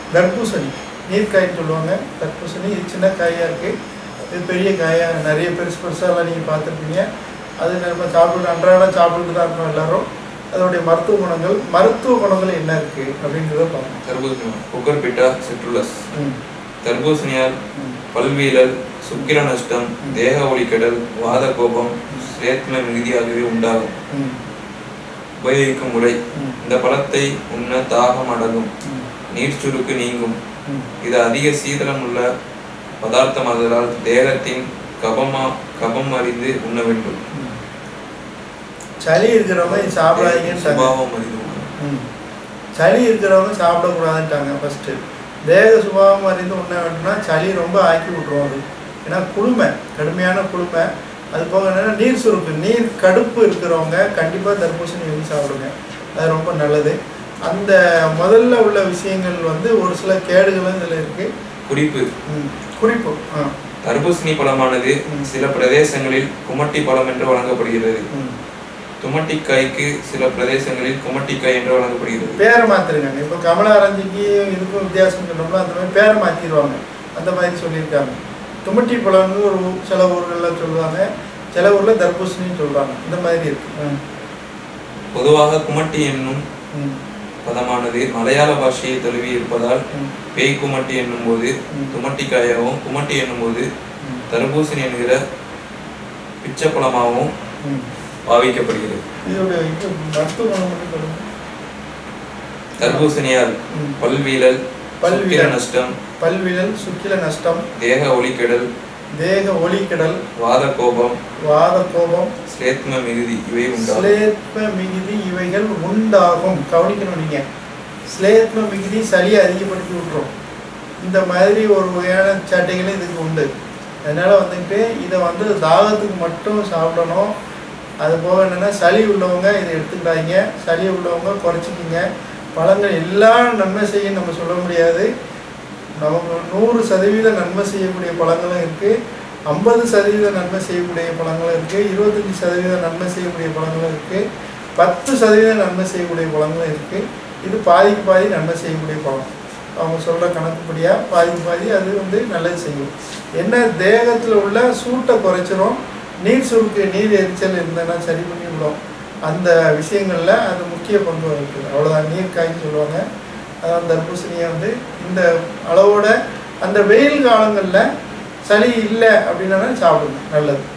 தர்பூசணி நீர்க்காய்ன்னு சொல்லுவாங்க தர்பூசணி இது சின்ன காயாக இருக்குது இது பெரிய காயாக நிறைய பெருசு பெருசாலாம் நீங்கள் பார்த்துருப்பீங்க அது நம்ம சாப்பிட்டு அன்றாடம் சாப்பிட்டுட்டு தான் இருக்கோம் எல்லாரும் அதோடைய மருத்துவ குணங்கள் மருத்துவ குணங்கள் என்ன இருக்குது அப்படின்றத பார்க்கணும் தர்பூசணி குக்கர்பிட்டா சிட்ருலஸ் ம் தர்பூசணியால் ம் பல்வீழல் சுக்கிர நஷ்டம் தேக ஒளிக்கடல் வாத கோபம் ஸ்லேத்ம மிகுதி ஆகியவை உண்டாகும் ம் உபயோகிக்கும் முறை ம் இந்த பழத்தை உண்ண தாகம் அடங்கும் ம் நீர் சுருக்கு நீங்கும் ம் இது அதிக சீதளம் உள்ள பதார்த்தமாதலால் தேகத்தின் கபமா கபம் அறிந்து உண்ண வேண்டும் ம். சளி இருக்கிறவங்க இது சாப்பிடாதீங்கன்னு சுபாவம் அறிந்து உண்ண ம். சளி இருக்கிறவங்க சாப்பிடக்கூடாதுன்ட்டாங்க ஃபஸ்ட்டு தேக சுபாவம் அறிந்து உண்ண வேண்டும்னா சளி ரொம்ப ஆக்கி விட்ருவோம் அது ஏன்னா குளுமை கடுமையான குளுமை அது போக என்னன்னா நீர் சுருக்கு நீர் கடுப்பு இருக்கிறவங்க கண்டிப்பாக தர்பூசணி வந்து சாப்பிடுங்க அது ரொம்ப நல்லது அந்த முதல்ல உள்ள விஷயங்கள் வந்து ஒரு சில கேடுகளும் இதில் இருக்குது குறிப்பு குறிப்பு ஆ தர்பூசணி பழமானது ம். சில பிரதேசங்களில் குமட்டி பழம் என்று வழங்கப்படுகிறது ம் துமட்டிக்காய்க்கு சில பிரதேசங்களில் குமட்டிக்காய் என்று வழங்கப்படுகிறது பேரை மாற்றிருங்க இப்போ கமலா அரஞ்சிக்கு இதுக்கும் வித்தியாசம் சொன்னோம்னா அந்த மாதிரி பேரை மாற்றிடுவாங்க அந்த மாதிரி சொல்லியிருக்காங்க துமட்டி பழம்னு ஒரு ஊ- சில ஊர்களில் சொல்லுவாங்க சில ஊரில் தர்பூசணின்னு சொல்லுவாங்க இந்த மாதிரி இருக்கு ம். பொதுவாக குமட்டி என்னும் ம். பதமானது மலையாள பாஷையை தழுவி இருப்பதால் ம். பேய் குமட்டி என்னும்போது ம். துமட்டிக்காயாகவும் குமட்டி என்னும்போது ம். தர்பூசணி என்கிற பிச்சப்பழமாகவும் ம். பாவிக்கப்படுகிறது இதோட இது மருத்துவ குணம் மட்டும் சொல்லுங்க தர்பூசணியால் ம். பல்வீழல் பல்வீழல். சுக்கிர நஷ்டம் பல்விழல் சுக்கில நஷ்டம் தேக ஒளிக்கெடல் தேக ஒளிக்கிடல் வாத கோபம் வாத கோபம் ஸ்லேத்ம மிகுதி இவை உண்டாகும் ஸ்லேத்ம மிகுதி இவைகள் உண்டாகும் கவனிக்கணும் நீங்க ஸ்லேத்ம மிகுதி சளியை அதிகப்படுத்தி விட்டுரும் இந்த மாதிரி ஒரு வகையான சட்டைகளும் இதுக்கு உண்டு அதனால வந்துட்டு இதை வந்து தாகத்துக்கு மட்டும் சாப்பிடணும் அது போக என்னென்னா சளி உள்ளவங்க இதை எடுத்துக்கிட்டாங்க சளி உள்ளவங்க குறைச்சிக்கிங்க பழங்கள் எல்லாம் நன்மை செய்யும் நம்ம சொல்ல முடியாது நமக்கு நூறு சதவீத நன்மை செய்யக்கூடிய பழங்களும் இருக்குது ஐம்பது சதவீத நன்மை செய்யக்கூடிய பழங்களும் இருக்குது இருபத்தஞ்சி சதவீத நன்மை செய்யக்கூடிய பழங்களும் இருக்குது பத்து சதவீத நன்மை செய்யக்கூடிய பழங்களும் இருக்குது இது பாதிக்கு பாதி நன்மை செய்யக்கூடிய பழம் அவங்க சொல்கிற கணக்குப்படியாக பாதிக்கு பாதி அது வந்து நல்லது செய்யும் என்ன தேகத்தில் உள்ள சூட்டை குறைச்சிரும் நீர் சுருக்கு நீர் எரிச்சல் இருந்ததுன்னா சரி பண்ணி விடும் அந்த விஷயங்களில் அது முக்கிய பங்கு வகிக்குது அவ்வளோதான் நீர் காய்ன்னு சொல்லுவாங்க அதான் தர்பூசணியை வந்து இந்த அளவோட அந்த வெயில் காலங்களில் சளி இல்லை அப்படின்னா சாப்பிடுங்க நல்லது